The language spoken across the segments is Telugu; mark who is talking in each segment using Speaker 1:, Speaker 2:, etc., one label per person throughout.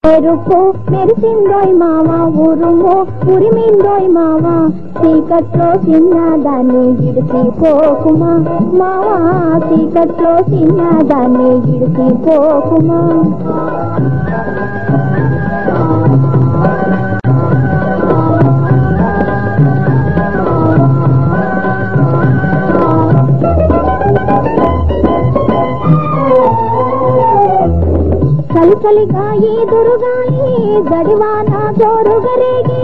Speaker 1: మెరుపు మెరిసిందోయ్ మావా ఉరుము ఉరిమిందోయ్ మావా చీకట్లో చిన్నదాన్ని ఇడిసి పోకుమా మావా చీకట్లో చిన్నదాన్ని ఇడిసి పోకుమా చలి చలిగా ఎదురుగాలి గడివాన జోరుగరేగే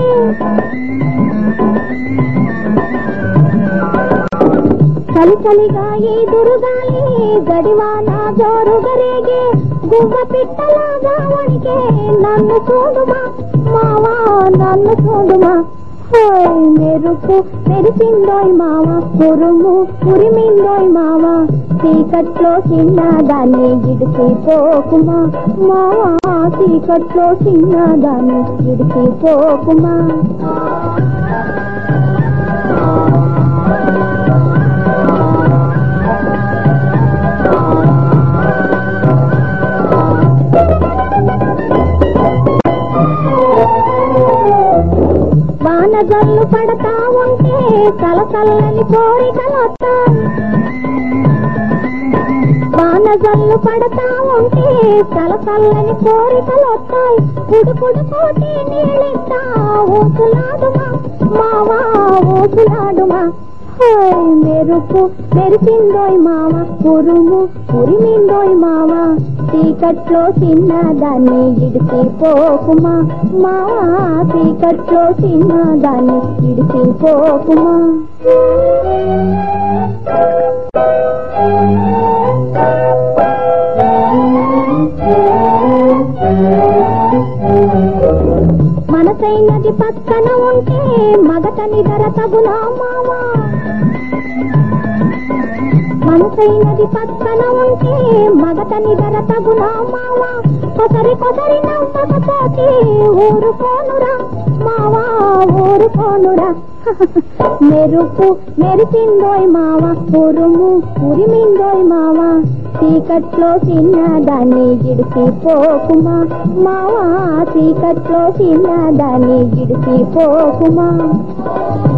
Speaker 1: చలి చలిగా ఎదురుగాలి గడివాన జోరుగరేగే గువ్వ పిట్టలాగా వణికే నన్ను చూడుమా మావా నన్ను చూడుమా హోయ్ మెరుపు మెరిసిందోయ్ మావ ఉరుము ఉరిమిందోయ్ మావ చీకట్లో చిన్నదాన్ని ఇడిసి పోకుమా మావా చీకట్లో చిన్నదాన్ని ఇడిసి పోకుమా వానజల్లు పడతా ఉంటే కలకల్లని కోరికలొత్తా వానజల్లు పడతా ఉంటే కలకల్లని కోరికలొత్తాయి పుడు పుడు పోటీ నీళ్ళిస్తా ఊసులాడుమా మావా ఊసులాడుమా హోయ్ మెరుపు మెరిసిందోయ్ మావ ఉరుము ఉరిమిందోయ్ మావ చీకట్లో చిన్నదాన్ని ఇడిసి పోకుమా మావా చీకట్లో చిన్నదాన్ని ఇడిసి పోకుమా మనసైనది పక్కన ఉంటే మగతని ధర తగునా మావా మనసైనది పక్కన ఉంటే మగతని ధర తగునా మావా కొసరి కొసరి నవ్వకపోతే ఊరుకోనురా మావా ఊరుకోనురా మెరుపు మెరిసిందోయ్ మావ ఉరుము ఉరిమిందోయ్ మావ చీకట్లో చిన్నదాన్ని ఇడిసి పోకుమా మావా చీకట్లో చిన్నదాన్ని ఇడిసి పోకుమా